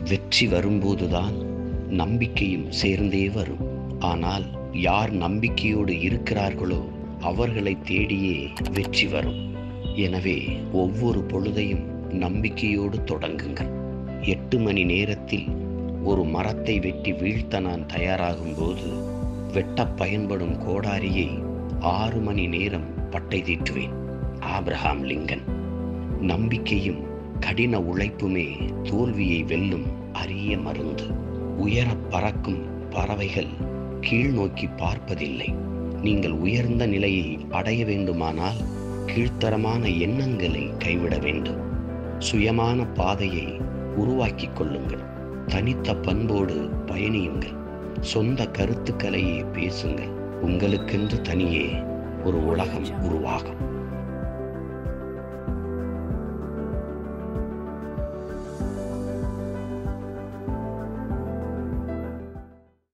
வெற்றி வரும்போதுதான் நம்பிக்கையும் சேர்ந்தே வரும் ஆனால் யார் நம்பிக்கையோடு இருக்கிறார்களோ அவர்களை தேடியே வெற்றி வரும் எனவே ஒவ்வொரு பொழுதையும் நம்பிக்கையோடு தொடங்குங்கள் எட்டு மணி நேரத்தில் ஒரு மரத்தை வெட்டி வீழ்த்த நான் தயாராகும் போது வெட்ட பயன்படும் கோடாரியை ஆறு மணி நேரம் பட்டை தீட்டுவேன் ஆப்ரஹாம் லிங்கன் நம்பிக்கையும் கடின உழைப்புமே தோல்வியை வெல்லும் அரிய மருந்து உயர பறக்கும் பறவைகள் கீழ் நோக்கி பார்ப்பதில்லை நீங்கள் உயர்ந்த நிலையை அடைய வேண்டுமானால் கீழ்த்தரமான எண்ணங்களை கைவிட வேண்டும் சுயமான பாதையை உருவாக்கிக் கொள்ளுங்கள் தனித்த பண்போடு பயணியுங்கள் சொந்த கருத்துக்களையே பேசுங்கள் உங்களுக்கென்று தனியே ஒரு உலகம் உருவாகும்